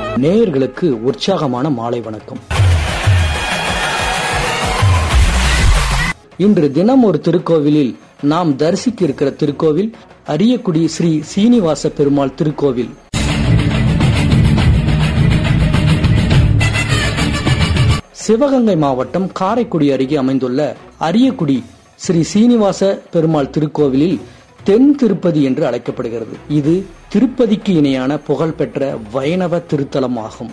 நேயர்களுக்கு உற்சாகமான மாலை வணக்கம் இன்று தினம் ஒரு திருக்கோவிலில் நாம் தரிசிக்க இருக்கிற திருக்கோவில் அரியக்குடி ஸ்ரீ சீனிவாச பெருமாள் திருக்கோவில் சிவகங்கை மாவட்டம் காரைக்குடி அருகே அமைந்துள்ள அரியக்குடி ஸ்ரீ சீனிவாச பெருமாள் திருக்கோவிலில் தென் திருப்பதி என்று அழைக்கப்படுகிறது இது திருப்பதிக்கு இணையான புகழ்பெற்ற வைணவ திருத்தலம் ஆகும்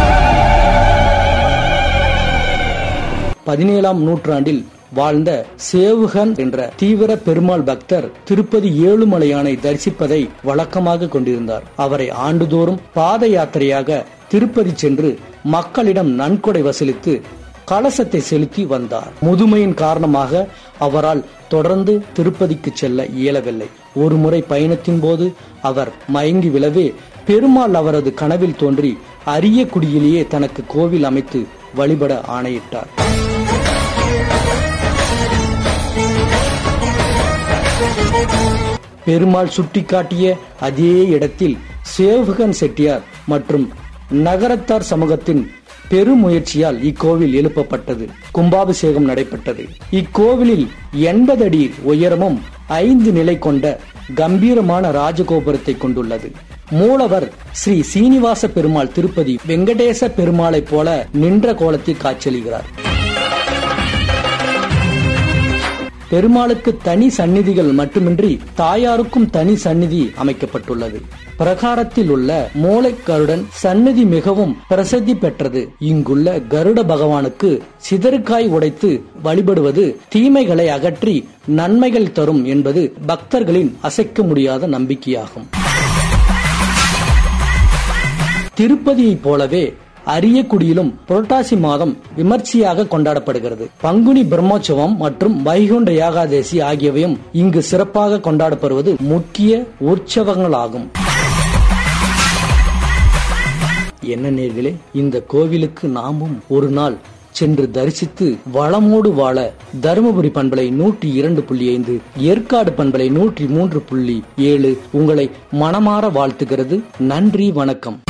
பதினேழாம் நூற்றாண்டில் வாழ்ந்த சேவுகன் என்ற தீவிர பெருமாள் பக்தர் திருப்பதி ஏழுமலையானை தரிசிப்பதை வழக்கமாக கொண்டிருந்தார் அவரை ஆண்டுதோறும் பாத யாத்திரையாக திருப்பதி சென்று மக்களிடம் நன்கொடை வசூலித்து கலசத்தை செலுத்தி வந்தார் முதுமையின் காரணமாக அவரால் தொடர்ந்து திருப்பதிக்கு செல்ல இயலவில்லை ஒரு முறை பயணத்தின் போது அவர் மயங்கி விழவே பெருமாள் அவரது கனவில் தோன்றி அரிய குடியிலேயே தனக்கு கோவில் அமைத்து வழிபட ஆணையிட்டார் பெருமாள் சுட்டிக்காட்டிய அதே இடத்தில் சேவகன் செட்டியார் மற்றும் நகரத்தார் சமூகத்தின் பெருமுயற்சியால் இக்கோவில் எழுப்பப்பட்டது கும்பாபிஷேகம் நடைபெற்றது இக்கோவிலில் எண்பது அடி உயரமும் ஐந்து நிலை கொண்ட கம்பீரமான ராஜகோபுரத்தை கொண்டுள்ளது மூலவர் ஸ்ரீ சீனிவாச பெருமாள் திருப்பதி வெங்கடேச பெருமாளைப் போல நின்ற கோலத்தில் காட்சியளிக்கிறார் பெருமாளுக்கு தனி சந்நிதிகள் மட்டுமின்றி தாயாருக்கும் தனி சந்நிதி அமைக்கப்பட்டுள்ளது பிரகாரத்தில் உள்ள மூளை கருடன் சந்நிதி மிகவும் பிரசித்தி பெற்றது இங்குள்ள கருட பகவானுக்கு சிதறுக்காய் உடைத்து வழிபடுவது தீமைகளை அகற்றி நன்மைகள் தரும் என்பது பக்தர்களின் அசைக்க முடியாத நம்பிக்கையாகும் திருப்பதியைப் போலவே அரியக்குடியிலும் புரட்டாசி மாதம் விமர்சையாக கொண்டாடப்படுகிறது பங்குனி பிரம்மோற்சவம் மற்றும் வைகுண்ட ஏகாதேசி ஆகியவையும் இங்கு சிறப்பாக கொண்டாடப்படுவது முக்கிய உற்சவங்களாகும் என்ன நேர்களே இந்த கோவிலுக்கு நாமும் ஒரு நாள் சென்று தரிசித்து வளமோடு வாழ தருமபுரி பண்பலை நூற்றி இரண்டு புள்ளி ஐந்து ஏற்காடு பண்பலை நூற்றி மூன்று புள்ளி ஏழு உங்களை மனமாற வாழ்த்துகிறது நன்றி வணக்கம்